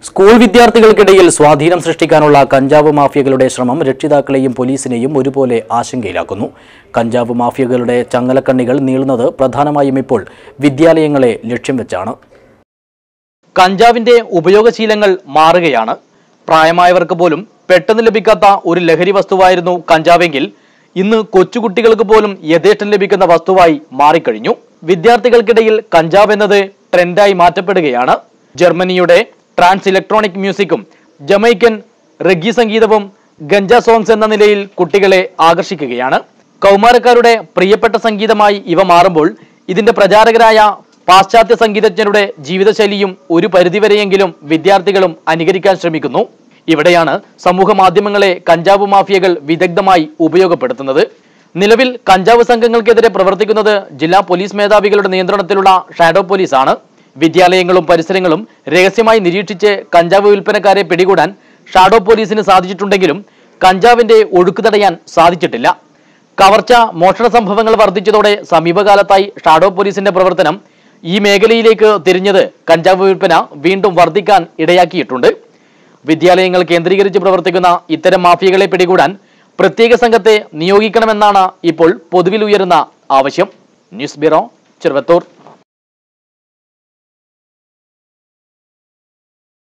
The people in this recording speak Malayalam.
സ്കൂൾ വിദ്യാർത്ഥികൾക്കിടയിൽ സ്വാധീനം സൃഷ്ടിക്കാനുള്ള കഞ്ചാവ് മാഫിയകളുടെ ശ്രമം രക്ഷിതാക്കളെയും പോലീസിനെയും ഒരുപോലെ ആശങ്കയിലാക്കുന്നു കഞ്ചാവ് മാഫിയകളുടെ ചങ്ങലക്കണ്ണികൾ നീളുന്നത് പ്രധാനമായും ഇപ്പോൾ വിദ്യാലയങ്ങളെ ലക്ഷ്യം വെച്ചാണ് കഞ്ചാവിന്റെ ഉപയോഗശീലങ്ങൾ മാറുകയാണ് പ്രായമായവർക്ക് പോലും പെട്ടെന്ന് ലഭിക്കാത്ത ഒരു ലഹരി വസ്തുവായിരുന്നു കഞ്ചാവെങ്കിൽ ഇന്ന് കൊച്ചുകുട്ടികൾക്ക് പോലും യഥേഷ്ടം ലഭിക്കുന്ന വസ്തുവായി മാറിക്കഴിഞ്ഞു വിദ്യാർത്ഥികൾക്കിടയിൽ കഞ്ചാവ് എന്നത് ട്രെൻഡായി മാറ്റപ്പെടുകയാണ് ജർമ്മനിയുടെ ട്രാൻസ് ഇലക്ട്രോണിക് മ്യൂസിക്കും ജമൈക്കൻ റെഗി സംഗീതവും ഗഞ്ച സോങ്സ് എന്ന നിലയിൽ കുട്ടികളെ ആകർഷിക്കുകയാണ് കൗമാരക്കാരുടെ പ്രിയപ്പെട്ട സംഗീതമായി ഇവ മാറുമ്പോൾ ഇതിന്റെ പ്രചാരകരായ പാശ്ചാത്യ സംഗീതജ്ഞരുടെ ജീവിതശൈലിയും ഒരു പരിധിവരെയെങ്കിലും വിദ്യാർത്ഥികളും അനുകരിക്കാൻ ശ്രമിക്കുന്നു ഇവിടെയാണ് സമൂഹ മാധ്യമങ്ങളെ കഞ്ചാവ് മാഫിയകൾ വിദഗ്ധമായി ഉപയോഗപ്പെടുത്തുന്നത് നിലവിൽ കഞ്ചാവ് സംഘങ്ങൾക്കെതിരെ പ്രവർത്തിക്കുന്നത് ജില്ലാ പോലീസ് മേധാവികളുടെ നിയന്ത്രണത്തിലുള്ള ഷാഡോ പോലീസാണ് വിദ്യാലയങ്ങളും പരിസരങ്ങളും രഹസ്യമായി നിരീക്ഷിച്ച് കഞ്ചാവ് വിൽപ്പനക്കാരെ പിടികൂടാൻ ഷാഡോ പോലീസിന് സാധിച്ചിട്ടുണ്ടെങ്കിലും കഞ്ചാവിന്റെ ഒഴുക്ക് തടയാൻ സാധിച്ചിട്ടില്ല കവർച്ച മോഷണ സംഭവങ്ങൾ വർദ്ധിച്ചതോടെ സമീപകാലത്തായി ഷാഡോ പോലീസിന്റെ പ്രവർത്തനം ഈ മേഖലയിലേക്ക് തിരിഞ്ഞത് കഞ്ചാവ് വിൽപ്പന വീണ്ടും വർദ്ധിക്കാൻ ഇടയാക്കിയിട്ടുണ്ട് വിദ്യാലയങ്ങൾ കേന്ദ്രീകരിച്ച് പ്രവർത്തിക്കുന്ന ഇത്തരം മാഫിയകളെ പിടികൂടാൻ പ്രത്യേക സംഘത്തെ നിയോഗിക്കണമെന്നാണ് ഇപ്പോൾ പൊതുവിൽ ഉയരുന്ന ആവശ്യം ന്യൂസ് ബ്യൂറോ ചെറുവത്തൂർ